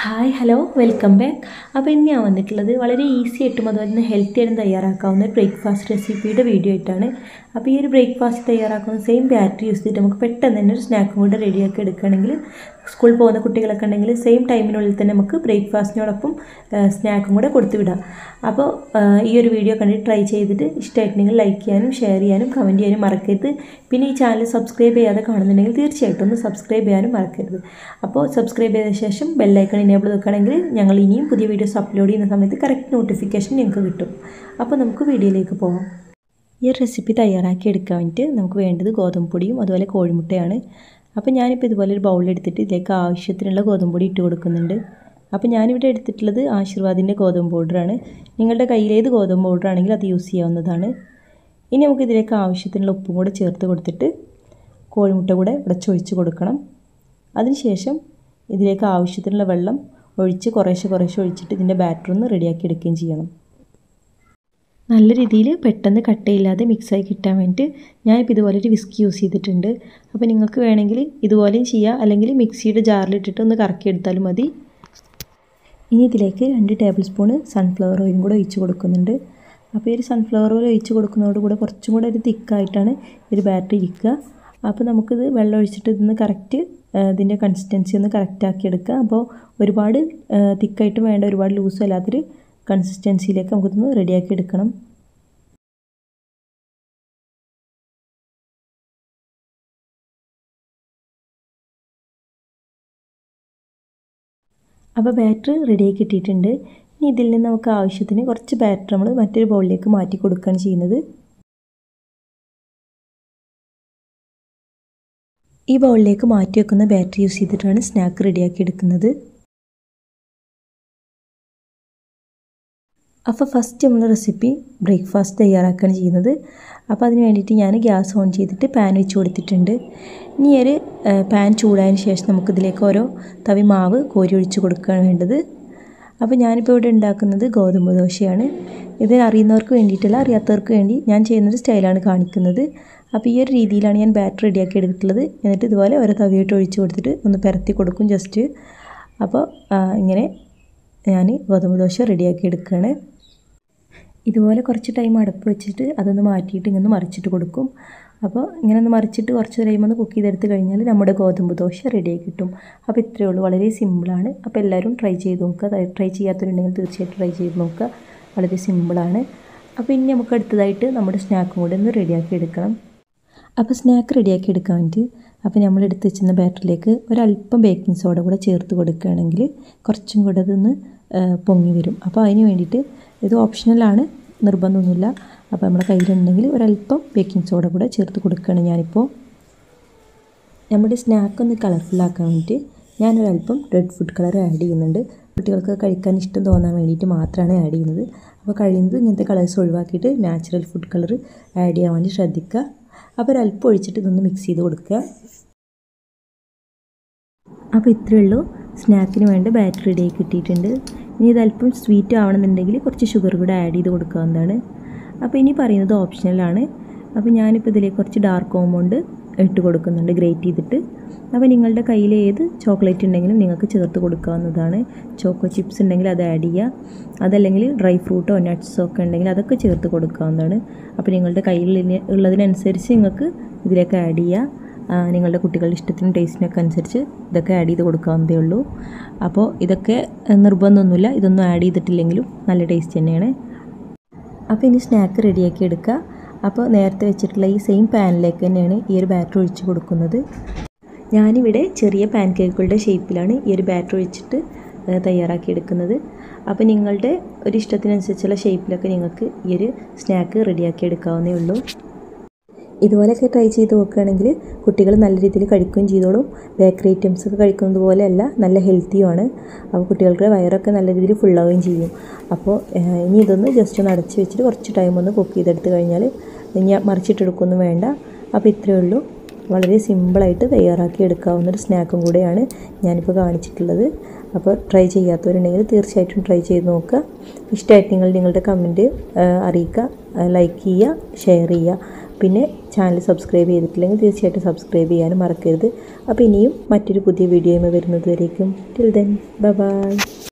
hi hello welcome back അപ്പോൾ ഇന്ന് ഞാൻ വന്നിട്ടുള്ളത് വളരെ ഈസി ആയിട്ടും അതുപോലെ തന്നെ ഹെൽത്തി ആയിട്ടും തയ്യാറാക്കാവുന്ന ഒരു ബ്രേക്ക്ഫാസ്റ്റ് റെസിപ്പിയുടെ വീഡിയോ ആയിട്ടാണ് അപ്പോൾ ഈ ഒരു ബ്രേക്ക്ഫാസ്റ്റ് തയ്യാറാക്കുന്ന സെയിം ബാറ്ററി യൂസ് ചെയ്തിട്ട് നമുക്ക് പെട്ടെന്ന് തന്നെ ഒരു സ്നാക്കും കൂടെ റെഡിയാക്കി എടുക്കുകയാണെങ്കിൽ സ്കൂളിൽ പോകുന്ന കുട്ടികളൊക്കെ ഉണ്ടെങ്കിൽ സെയിം ടൈമിനുള്ളിൽ തന്നെ നമുക്ക് ബ്രേക്ക്ഫാസ്റ്റിനോടൊപ്പം സ്നാക്കും കൂടെ കൊടുത്തു വിടാം അപ്പോൾ ഈ ഒരു വീഡിയോ കണ്ടിട്ട് ട്രൈ ചെയ്തിട്ട് ഇഷ്ടമായിട്ടുണ്ടെങ്കിൽ ലൈക്ക് ചെയ്യാനും ഷെയർ ചെയ്യാനും കമൻറ്റ് ചെയ്യാനും മറക്കരുത് പിന്നെ ഈ ചാനൽ സബ്സ്ക്രൈബ് ചെയ്യാതെ കാണുന്നുണ്ടെങ്കിൽ തീർച്ചയായിട്ടും ഒന്ന് സബ്സ്ക്രൈബ് ചെയ്യാനും മറക്കരുത് അപ്പോൾ സബ്സ്ക്രൈബ് ചെയ്ത ശേഷം ബെല്ലൈക്കൺ ഇനേബിൾ വെക്കുകയാണെങ്കിൽ ഞങ്ങൾ ഇനിയും പുതിയ വീഡിയോസ് അപ്ലോഡ് ചെയ്യുന്ന സമയത്ത് കറക്റ്റ് നോട്ടിഫിക്കേഷൻ ഞങ്ങൾക്ക് കിട്ടും അപ്പോൾ നമുക്ക് വീഡിയോയിലേക്ക് പോകാം ഈ ഒരു റെസിപ്പി തയ്യാറാക്കി എടുക്കാൻ വേണ്ടിയിട്ട് നമുക്ക് വേണ്ടത് ഗോതമ്പ് പൊടിയും അതുപോലെ കോഴിമുട്ടയാണ് അപ്പോൾ ഞാനിപ്പോൾ ഇതുപോലെ ഒരു ബൗളെടുത്തിട്ട് ഇതിലേക്ക് ആവശ്യത്തിനുള്ള ഗോതമ്പ് പൊടി ഇട്ട് കൊടുക്കുന്നുണ്ട് അപ്പോൾ ഞാനിവിടെ എടുത്തിട്ടുള്ളത് ആശീർവാദിൻ്റെ ഗോതമ്പ് പൗഡറാണ് നിങ്ങളുടെ കയ്യിലേത് ഗോതമ്പ് പൗഡർ ആണെങ്കിൽ അത് യൂസ് ചെയ്യാവുന്നതാണ് ഇനി നമുക്ക് ഇതിലേക്ക് ആവശ്യത്തിനുള്ള ഉപ്പും കൂടെ ചേർത്ത് കൊടുത്തിട്ട് കോഴിമുട്ട കൂടെ ഉടച്ചൊഴിച്ച് കൊടുക്കണം അതിനുശേഷം ഇതിലേക്ക് ആവശ്യത്തിനുള്ള വെള്ളം ഒഴിച്ച് കുറേശ്ശെ കുറേശ്ശെ ഒഴിച്ചിട്ട് ഇതിൻ്റെ ബാറ്റർ ഒന്ന് റെഡിയാക്കി എടുക്കുകയും ചെയ്യണം നല്ല രീതിയിൽ പെട്ടെന്ന് കട്ടയില്ലാതെ മിക്സായി കിട്ടാൻ വേണ്ടിയിട്ട് ഞാനിപ്പോൾ ഇതുപോലെ ഒരു വിസ്കി യൂസ് ചെയ്തിട്ടുണ്ട് അപ്പോൾ നിങ്ങൾക്ക് വേണമെങ്കിൽ ഇതുപോലെയും ചെയ്യാം അല്ലെങ്കിൽ മിക്സിയുടെ ജാറിലിട്ടിട്ട് ഒന്ന് കറക്കിയെടുത്താലും മതി ഇനി ഇതിലേക്ക് രണ്ട് ടേബിൾ സ്പൂണ് സൺഫ്ലവർ ഓയിലും കൂടെ ഒഴിച്ച് കൊടുക്കുന്നുണ്ട് അപ്പോൾ ഈ ഒരു സൺഫ്ലവർ ഓയിൽ ഒഴിച്ച് കൊടുക്കുന്നതോട് കൂടെ കുറച്ചും കൂടെ ഒരു തിക്കായിട്ടാണ് ഒരു ബാറ്ററി ഇരിക്കുക അപ്പോൾ നമുക്കിത് വെള്ളം ഒഴിച്ചിട്ട് ഇതൊന്ന് കറക്റ്റ് ഇതിൻ്റെ കൺസിസ്റ്റൻസി ഒന്ന് കറക്റ്റ് ആക്കി എടുക്കുക അപ്പോൾ ഒരുപാട് തിക്കായിട്ടും വേണ്ട ഒരുപാട് ലൂസും അല്ലാത്തൊരു കൺസിസ്റ്റൻസിയിലേക്ക് നമുക്കിതൊന്ന് റെഡിയാക്കി എടുക്കണം അപ്പോൾ ബാറ്റർ റെഡിയാക്കി കിട്ടിയിട്ടുണ്ട് ഇനി ഇതിൽ നിന്ന് നമുക്ക് ആവശ്യത്തിന് കുറച്ച് ബാറ്റർ നമ്മൾ മറ്റൊരു ബൗളിലേക്ക് മാറ്റി കൊടുക്കുകയാണ് ചെയ്യുന്നത് ഈ ബൗളിലേക്ക് മാറ്റി വെക്കുന്ന ബാറ്ററി യൂസ് ചെയ്തിട്ടാണ് സ്നാക്ക് റെഡിയാക്കി എടുക്കുന്നത് അപ്പോൾ ഫസ്റ്റ് നമ്മൾ റെസിപ്പി ബ്രേക്ക്ഫാസ്റ്റ് തയ്യാറാക്കുകയാണ് ചെയ്യുന്നത് അപ്പോൾ അതിന് വേണ്ടിയിട്ട് ഞാൻ ഗ്യാസ് ഓൺ ചെയ്തിട്ട് പാൻ വെച്ച് കൊടുത്തിട്ടുണ്ട് ഇനി ഒരു പാൻ ചൂടായതിന് ശേഷം നമുക്കിതിലേക്ക് ഓരോ തവി മാവ് കോരി ഒഴിച്ച് കൊടുക്കുകയാണ് വേണ്ടത് അപ്പോൾ ഞാനിപ്പോൾ ഇവിടെ ഉണ്ടാക്കുന്നത് ഗോതമ്പ് ദോശയാണ് ഇത് അറിയുന്നവർക്ക് വേണ്ടിയിട്ടല്ല അറിയാത്തവർക്ക് വേണ്ടി ഞാൻ ചെയ്യുന്നൊരു സ്റ്റൈലാണ് കാണിക്കുന്നത് അപ്പോൾ ഈ ഒരു രീതിയിലാണ് ഞാൻ ബാറ്റർ റെഡിയാക്കി എടുത്തിട്ടുള്ളത് എന്നിട്ട് ഇതുപോലെ ഓരോ തവിയായിട്ട് ഒഴിച്ച് കൊടുത്തിട്ട് ഒന്ന് പരത്തി കൊടുക്കും ജസ്റ്റ് അപ്പോൾ ഇങ്ങനെ ഞാൻ ഗോതമ്പ് ദോശ റെഡിയാക്കി എടുക്കുകയാണ് ഇതുപോലെ കുറച്ച് ടൈം അടുപ്പ് വെച്ചിട്ട് അതൊന്ന് മാറ്റിയിട്ട് ഇങ്ങനെ മറിച്ചിട്ട് കൊടുക്കും അപ്പോൾ ഇങ്ങനെ ഒന്ന് മറിച്ചിട്ട് കുറച്ച് ടൈം ഒന്ന് കുക്ക് ചെയ്തെടുത്ത് കഴിഞ്ഞാൽ നമ്മുടെ ഗോതമ്പ് ദോശ റെഡിയായി കിട്ടും അപ്പോൾ ഇത്രയേ ഉള്ളൂ വളരെ സിമ്പിളാണ് അപ്പോൾ എല്ലാവരും ട്രൈ ചെയ്ത് നോക്കുക ട്രൈ ചെയ്യാത്തവരുണ്ടെങ്കിൽ തീർച്ചയായിട്ടും ട്രൈ ചെയ്ത് നോക്കുക വളരെ സിമ്പിളാണ് അപ്പോൾ ഇനി നമുക്ക് അടുത്തതായിട്ട് നമ്മുടെ സ്നാക്കും കൂടെ ഒന്ന് റെഡിയാക്കി എടുക്കണം അപ്പോൾ സ്നാക്ക് റെഡിയാക്കി എടുക്കാൻ വേണ്ടി അപ്പോൾ നമ്മൾ എടുത്ത് വെച്ചിരുന്ന ബാറ്ററിലേക്ക് ഒരല്പം ബേക്കിംഗ് സോഡ കൂടെ ചേർത്ത് കൊടുക്കുകയാണെങ്കിൽ കുറച്ചും കൂടെ അതൊന്ന് പൊങ്ങി വരും അപ്പോൾ അതിന് വേണ്ടിയിട്ട് ഇത് ഓപ്ഷണലാണ് നിർബന്ധമൊന്നുമില്ല അപ്പോൾ നമ്മുടെ കയ്യിലുണ്ടെങ്കിൽ ഒരല്പം ബേക്കിംഗ് സോഡ കൂടെ ചേർത്ത് കൊടുക്കുകയാണ് ഞാനിപ്പോൾ നമ്മുടെ സ്നാക്ക് ഒന്ന് കളർഫുള്ളാക്കാൻ വേണ്ടിയിട്ട് ഞാനൊരല്പം റെഡ് ഫുഡ് കളർ ആഡ് ചെയ്യുന്നുണ്ട് കുട്ടികൾക്ക് കഴിക്കാൻ ഇഷ്ടം തോന്നാൻ വേണ്ടിയിട്ട് മാത്രമാണ് ആഡ് ചെയ്യുന്നത് അപ്പോൾ കഴിയുന്നത് ഇങ്ങനത്തെ കളേഴ്സ് ഒഴിവാക്കിയിട്ട് നാച്ചുറൽ ഫുഡ് കളർ ആഡ് ചെയ്യാൻ വേണ്ടി ശ്രദ്ധിക്കുക അപ്പോൾ ഒരല്പം ഒഴിച്ചിട്ട് ഇതൊന്ന് മിക്സ് ചെയ്ത് കൊടുക്കുക അപ്പോൾ ഇത്രയേ ഉള്ളൂ സ്നാക്കിന് വേണ്ട ബാറ്ററി റെഡിയായി കിട്ടിയിട്ടുണ്ട് ഇനി ഇതല്പം സ്വീറ്റ് ആവണമെന്നുണ്ടെങ്കിൽ കുറച്ച് ഷുഗർ കൂടെ ആഡ് ചെയ്ത് കൊടുക്കാവുന്നതാണ് അപ്പോൾ ഇനി പറയുന്നത് ഓപ്ഷണലാണ് അപ്പോൾ ഞാനിപ്പോൾ ഇതിലേക്ക് കുറച്ച് ഡാർക്ക് കോമ്പൗണ്ട് ഇട്ട് കൊടുക്കുന്നുണ്ട് ഗ്രേറ്റ് ചെയ്തിട്ട് അപ്പോൾ നിങ്ങളുടെ കയ്യിൽ ഏത് ചോക്ലേറ്റ് ഉണ്ടെങ്കിലും നിങ്ങൾക്ക് ചേർത്ത് കൊടുക്കാവുന്നതാണ് ചോക്കോ ചിപ്സ് ഉണ്ടെങ്കിൽ അത് ആഡ് ചെയ്യുക അതല്ലെങ്കിൽ ഡ്രൈ ഫ്രൂട്ടോ നട്ട്സോ ഒക്കെ ഉണ്ടെങ്കിൽ അതൊക്കെ ചേർത്ത് കൊടുക്കാവുന്നതാണ് അപ്പോൾ നിങ്ങളുടെ കയ്യിൽ ഉള്ളതിനനുസരിച്ച് നിങ്ങൾക്ക് ഇതിലേക്ക് ആഡ് ചെയ്യുക നിങ്ങളുടെ കുട്ടികളുടെ ഇഷ്ടത്തിനും ടേസ്റ്റിനൊക്കെ അനുസരിച്ച് ഇതൊക്കെ ആഡ് ചെയ്ത് കൊടുക്കാവുന്നതേ ഉള്ളൂ അപ്പോൾ ഇതൊക്കെ നിർബന്ധമൊന്നുമില്ല ഇതൊന്നും ആഡ് ചെയ്തിട്ടില്ലെങ്കിലും നല്ല ടേസ്റ്റ് തന്നെയാണ് അപ്പോൾ ഇനി സ്നാക്ക് റെഡിയാക്കി എടുക്കുക അപ്പോൾ നേരത്തെ വെച്ചിട്ടുള്ള ഈ സെയിം പാനിലേക്ക് തന്നെയാണ് ഈ ഒരു ബാറ്റർ ഒഴിച്ച് കൊടുക്കുന്നത് ഞാനിവിടെ ചെറിയ പാൻ കേക്കുകളുടെ ഷേപ്പിലാണ് ഈ ഒരു ബാറ്റർ ഒഴിച്ചിട്ട് തയ്യാറാക്കി എടുക്കുന്നത് അപ്പോൾ നിങ്ങളുടെ ഒരു ഇഷ്ടത്തിനനുസരിച്ചുള്ള ഷേപ്പിലൊക്കെ നിങ്ങൾക്ക് ഈ ഒരു സ്നാക്ക് റെഡിയാക്കി എടുക്കാവുന്നേ ഉള്ളൂ ഇതുപോലെയൊക്കെ ട്രൈ ചെയ്ത് നോക്കുകയാണെങ്കിൽ കുട്ടികൾ നല്ല രീതിയിൽ കഴിക്കുകയും ചെയ്തോളും ബേക്കറി ഐറ്റംസ് ഒക്കെ കഴിക്കുന്നത് പോലെയല്ല നല്ല ഹെൽത്തിയുമാണ് അപ്പോൾ കുട്ടികൾക്ക് വയറൊക്കെ നല്ല രീതിയിൽ ഫുള്ളാവുകയും ചെയ്യും അപ്പോൾ ഇനി ഇതൊന്ന് ജസ്റ്റ് ഒന്ന് അടച്ച് വെച്ചിട്ട് കുറച്ച് ടൈം ഒന്ന് കുക്ക് ചെയ്തെടുത്ത് കഴിഞ്ഞാൽ ഇനി മറിച്ചിട്ടെടുക്കൊന്നും വേണ്ട അപ്പോൾ ഇത്രയേ ഉള്ളൂ വളരെ സിമ്പിളായിട്ട് തയ്യാറാക്കി എടുക്കാവുന്ന ഒരു സ്നാക്കും കൂടെയാണ് ഞാനിപ്പോൾ കാണിച്ചിട്ടുള്ളത് അപ്പോൾ ട്രൈ ചെയ്യാത്തവരുണ്ടെങ്കിൽ തീർച്ചയായിട്ടും ട്രൈ ചെയ്ത് നോക്കുക ഇഷ്ടമായിട്ട് നിങ്ങൾ നിങ്ങളുടെ കമൻറ്റ് അറിയിക്കുക ലൈക്ക് ചെയ്യുക ഷെയർ ചെയ്യുക പിന്നെ ചാനൽ സബ്സ്ക്രൈബ് ചെയ്തിട്ടില്ലെങ്കിൽ തീർച്ചയായിട്ടും സബ്സ്ക്രൈബ് ചെയ്യാനും മറക്കരുത് അപ്പോൾ ഇനിയും മറ്റൊരു പുതിയ വീഡിയോയുമായി വരുന്നത് വരേക്കും ടിൽ ദെൻ ബൈ